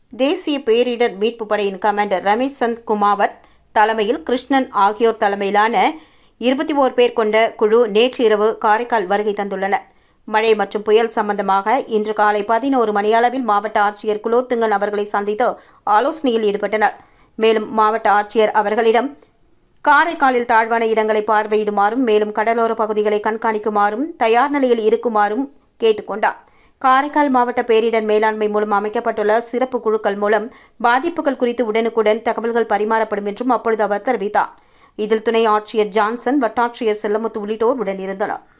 தேசிய பேரிடர் மீட்பு படையின் கமாண்டர் ரமேஷ் சந்த் குமாவத் தலைமையில் கிருஷ்ணன் ஆகியோர் தலைமையிலான இருபத்தி ஓர் பேர் கொண்ட குழு நேற்று இரவு காரைக்கால் வருகை தந்துள்ளனர் மழை மற்றும் புயல் சம்பந்தமாக இன்று காலை பதினோரு மணியளவில் மாவட்ட ஆட்சியர் குலோத்துங்கன் அவர்களை சந்தித்து ஆலோசனையில் ஈடுபட்டனர் மேலும் மாவட்ட ஆட்சியர் அவர்களிடம் காரைக்காலில் தாழ்வான இடங்களை பார்வையிடுமாறும் மேலும் கடலோர பகுதிகளை கண்காணிக்குமாறும் தயார் நிலையில் இருக்குமாறும் கேட்டுக்கொண்டார் காரைக்கால் மாவட்ட பேரிடர் மேலாண்மை மூலம் அமைக்கப்பட்டுள்ள சிறப்பு குழுக்கள் மூலம் பாதிப்புகள் குறித்து உடனுக்குடன் தகவல்கள் பரிமாறப்படும் என்றும் அப்பொழுது அவர் தெரிவித்தார் இதில் துணை ஆட்சியர் ஜான்சன் வட்டாட்சியர் செல்லமுத்து உள்ளிட்டோர் உடனிருந்தனர்